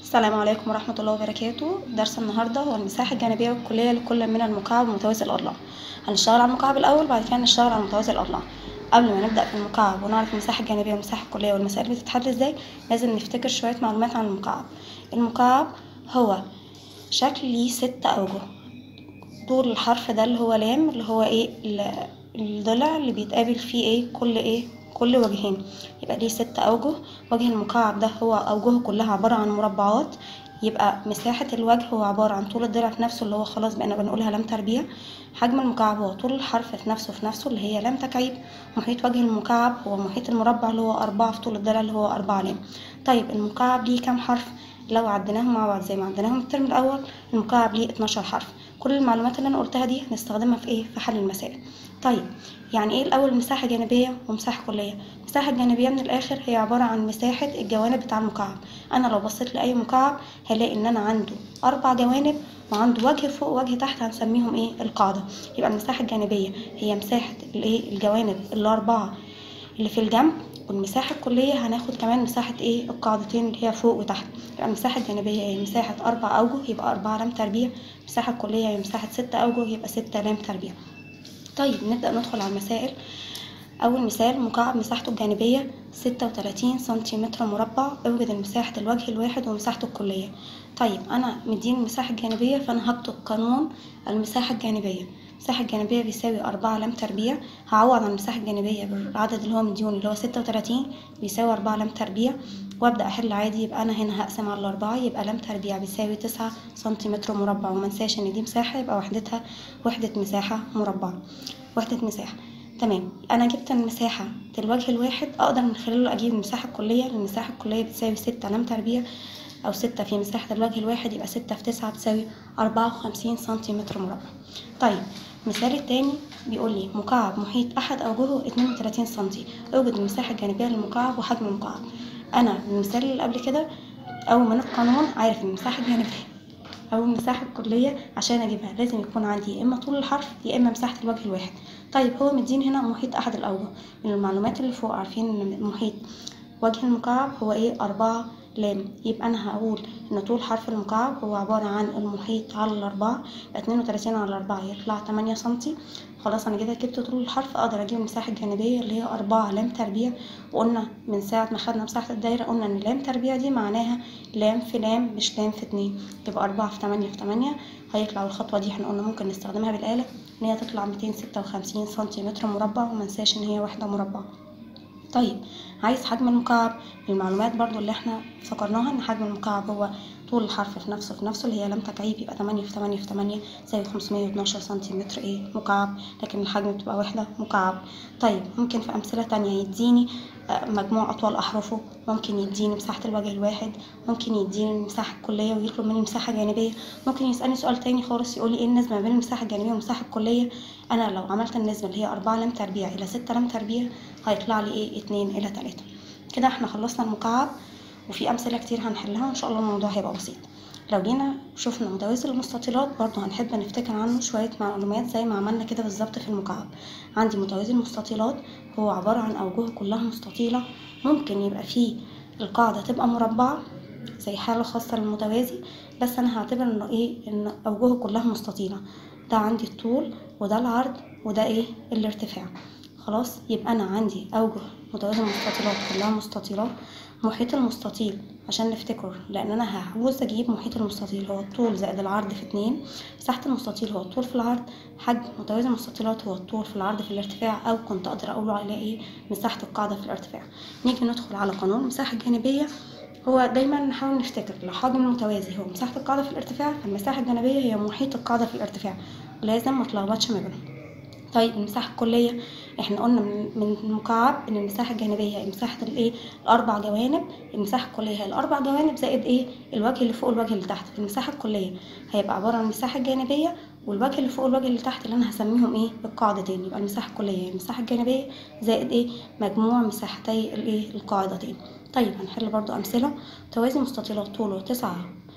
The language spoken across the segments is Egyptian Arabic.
السلام عليكم ورحمة الله وبركاته درس النهاردة هو المساحة الجانبية والكلية لكل من المكعب ومتوازي الأضلاع هنشتغل على المكعب الأول بعد كده نشتغل على متوازي الأضلاع قبل ما نبدأ في المكعب ونعرف المساحة الجانبية والمساحة الكلية والمسائل بتتحل ازاي لازم نفتكر شوية معلومات عن المكعب المكعب هو شكل ليه ست أوجه طول الحرف ده اللي هو لام اللي هو ايه ال- الضلع اللي بيتقابل فيه ايه كل ايه كل وجهين يبقى ليه ست أوجه وجه المكعب ده هو أوجهه كلها عبارة عن مربعات يبقى مساحة الوجه هو عبارة عن طول الضلع في نفسه اللي هو خلاص بقينا بنقولها لام تربيع حجم المكعب هو طول الحرف في نفسه في نفسه اللي هي لام تكعيب محيط وجه المكعب هو محيط المربع اللي هو أربعة في طول الضلع اللي هو أربعة لام طيب المكعب ليه كام حرف لو عديناهم مع بعض زي ما عديناهم الترم الأول المكعب ليه 12 حرف كل المعلومات اللي أنا قلتها دي هنستخدمها في إيه في حل المسائل طيب يعني ايه الاول مساحه جانبيه ومساحه كليه المساحه الجانبيه من الاخر هي عباره عن مساحه الجوانب بتاع المكعب انا لو بصيت لاي مكعب هلاقي ان انا عنده اربع جوانب وعنده وجه فوق ووجه تحت هنسميهم ايه القاعده يبقى المساحه الجانبيه هي مساحه الايه الجوانب الاربعه اللي في الجنب والمساحة الكلية هناخد كمان مساحة ايه القاعدتين اللي هي فوق وتحت يبقى المساحة الجانبية هي مساحة أربع أوجه يبقى أربعة لام تربيع المساحة الكلية هي مساحة ستة أوجه يبقى ستة لام تربيع طيب نبدأ ندخل على المسائل أول مثال مكعب مساحته الجانبية ستة وتلاتين سنتيمتر مربع اوجد مساحة الوجه الواحد ومساحته الكلية طيب أنا مديني المساحة الجانبية فأنا هكتب قانون المساحة الجانبية المساحة الجانبية بيساوي أربعة لام تربيع هعوض عن المساحة الجانبية بالعدد اللي هو مديوني اللي هو ستة وتلاتين بيساوي أربعة لام تربيع وأبدأ أحل عادي يبقى أنا هنا هقسم على الأربعة يبقى لام تربيع بيساوي تسعة سنتيمتر مربع ومنساش إن دي مساحة يبقى وحدتها وحدة مساحة مربعة وحدة مساحة تمام انا جبت المساحه الوجه الواحد اقدر من خلاله اجيب المساحه الكليه المساحه الكليه بتساوي ستة لام تربيع او ستة في مساحه الوجه الواحد يبقى ستة في تسعة بتساوي أربعة وخمسين سنتيمتر مربع طيب المثال التاني بيقول لي مكعب محيط احد اوجهه اتنين وتلاتين سنتي اوجد المساحه الجانبيه للمكعب وحجم المكعب انا المثال اللي قبل كده اول ما القانون عارف ان المساحه الجانبيه او المساحه الكليه عشان اجيبها لازم يكون عندي يا اما طول الحرف يا اما مساحه الوجه الواحد طيب هو مديني هنا محيط احد الاوجه من المعلومات اللي فوق عارفين ان محيط وجه المكعب هو ايه أربعة لام يبقى انا هقول ان طول حرف المكعب هو عبارة عن المحيط على الأربعة اتنين وتلاتين على الأربعة يطلع تمانية سنتي خلاص انا كده جبت طول الحرف اقدر اجيب المساحة الجانبية اللي هي أربعة لام تربيع وقلنا من ساعة ما خدنا مساحة الدايرة قلنا ان لام تربيع دي معناها لام في لام مش لام في اتنين يبقى أربعة في تمانية في تمانية هيطلع الخطوة دي احنا قلنا ممكن نستخدمها بالآلة ان هي تطلع ميتين ستة وخمسين سنتيمتر مربع ومنساش ان هي واحدة مربع طيب عايز حجم المكعب المعلومات برضو اللي احنا افتكرناها ان حجم المكعب هو طول الحرف في نفسه في نفسه اللي هي لام تكعيب يبقى تمانية في تمانية في تمانية زي خمسمية واتناشر سنتيمتر ايه مكعب لكن الحجم بتبقى وحدة مكعب طيب ممكن في أمثلة تانية يديني آه، مجموع أطوال أحرفه ممكن يديني مساحة الوجه الواحد ممكن يديني المساحة الكلية ويطلب مني مساحة جانبية ممكن يسألني سؤال تاني خالص يقول لي ايه النسبة ما بين المساحة الجانبية والمساحة الكلية أنا لو عملت النسبة اللي هي أربعة لام تربيع إلى ستة لام تربيع هيطلع لي ايه اتنين إلى تلاتة كده احنا خلصنا المكعب وفي أمثلة كتير هنحلها وإن شاء الله الموضوع هيبقى بسيط لو جينا شفنا متوازي المستطيلات برضو هنحب نفتكر عنه شوية معلومات زي ما عملنا كده بالظبط في المكعب عندي متوازي المستطيلات هو عبارة عن أوجه كلها مستطيلة ممكن يبقى فيه القاعدة تبقى مربعة زي حالة خاصة للمتوازي بس أنا هعتبر إنه إيه إن أوجهه كلها مستطيلة ده عندي الطول وده العرض وده إيه الارتفاع خلاص يبقى أنا عندي أوجه متوازي المستطيلات كلها مستطيلات محيط المستطيل عشان نفتكر لان انا هعوز اجيب محيط المستطيل هو الطول زائد العرض في اتنين مساحة المستطيل هو الطول في العرض حجم متوازي المستطيلات هو الطول في العرض في الارتفاع او كنت اقدر اقوله على ايه مساحة القاعدة في الارتفاع نيجي ندخل على قانون المساحة الجانبية هو دايما نحاول نفتكر لو حجم المتوازي هو مساحة القاعدة في الارتفاع فالمساحة الجانبية هي محيط القاعدة في الارتفاع لازم ما تلخبطش ما بينهم طيب المساحة الكلية احنا قلنا من من المكعب ان المساحة الجانبية هي مساحة الايه الاربع جوانب المساحة الكلية هي الاربع جوانب زائد ايه الوجه اللي فوق والوجه اللي تحت في المساحة الكلية هيبقى عبارة عن المساحة الجانبية والوجه اللي فوق والوجه اللي تحت اللي انا هسميهم ايه القاعدتين يبقى المساحة الكلية هي المساحة الجانبية زائد ايه مجموع مساحتي الايه القاعدتين طيب هنحل برضو امثلة توازي مستطيلات طوله تسعة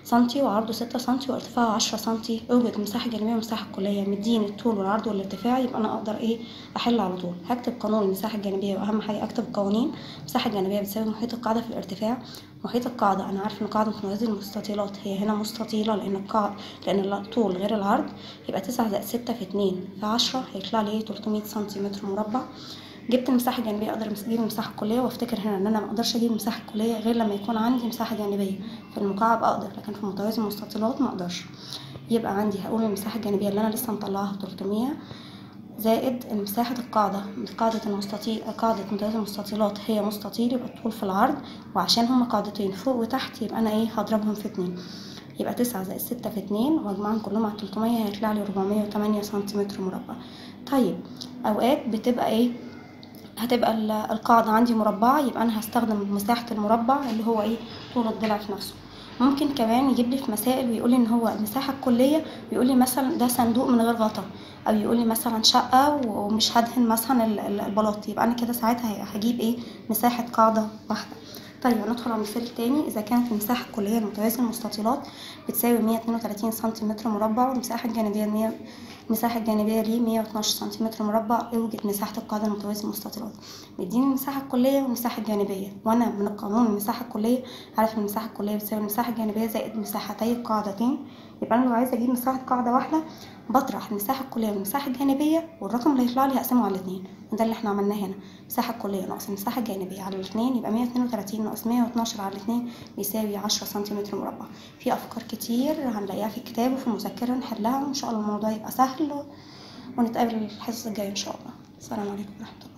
سنتي وعرضه ستة سنتي وارتفاعه عشرة سنتي اوجد المساحة الجانبية والمساحة الكلية مديني الطول والعرض والارتفاع يبقى انا اقدر ايه احل على طول هكتب قانون المساحة الجانبية واهم حاجة اكتب قوانين المساحة الجانبية بتساوي محيط القاعدة في الارتفاع محيط القاعدة انا عارف ان قاعدة متوازي المستطيلات هي هنا مستطيلة لان القاعدة لان الطول غير العرض يبقى تسعة زائد ستة في اتنين في عشرة هيطلع لي ايه 300 سنتيمتر مربع جبت المساحة الجانبية اقدر اجيب المساحة الكلية وافتكر هنا ان انا ما اقدرش اجيب المساحة الكلية غير لما يكون عندي مساحة جانبية في المكعب اقدر لكن في متوازي المستطيلات ما اقدرش يبقى عندي هقول المساحة الجانبية اللي انا لسه مطلعاها 300 زائد مساحة القاعدة قاعدة المستطيل قاعدة متوازي المستطيلات هي مستطيل يبقى الطول في العرض وعشان هما قاعدتين فوق وتحت يبقى انا ايه هضربهم في اتنين يبقى تسعة زائد ستة في اتنين واجمعهم كلهم على تلتمية هيطلع لي ربعمية وتمانية سنتيمتر مربع طيب اوقات بتبقى ايه هتبقى القاعدة عندي مربعة يبقى أنا هستخدم مساحة المربع اللي هو إيه طول الضلع في نفسه ممكن كمان يجيب لي في مسائل ويقول لي ان هو المساحه الكليه ويقول لي مثلا ده صندوق من غير غطا او يقول لي مثلا شقه ومش هدهن مثلا البلاط يبقى انا كده ساعتها هجيب ايه مساحه قاعده واحده طيب ندخل على المثال التاني إذا كانت المساحة الكلية لمتوازي المستطيلات بتساوي مية اتنين وتلاتين سنتيمتر مربع والمساحة الجانبية مية المساحة الجانبية ليه مية واتناشر سنتيمتر مربع اوجد مساحة القاعدة المتوازي المستطيلات بيديني المساحة الكلية والمساحة الجانبية وأنا من القانون المساحة الكلية عارف المساحة الكلية بتساوي المساحة الجانبية زائد مساحتي القاعدتين يبقى أنا لو عايزة أجيب مساحة قاعدة واحدة بطرح المساحة الكلية والمساحة الجانبية والرقم اللي يطلع لي هقسمه على الاتنين وده اللي احنا عملناه هنا المساحة الكلية ناقص المساحة الجانبية على الاتنين يبقى مية اتنين وتلاتين ناقص مية واتناشر على الاتنين بيساوي عشرة سنتيمتر مربع في أفكار كتير هنلاقيها في الكتاب وفي المذكرة نحلها وإن شاء الله الموضوع يبقى سهل ونتقابل الحصة الجاية إن شاء الله السلام عليكم ورحمة الله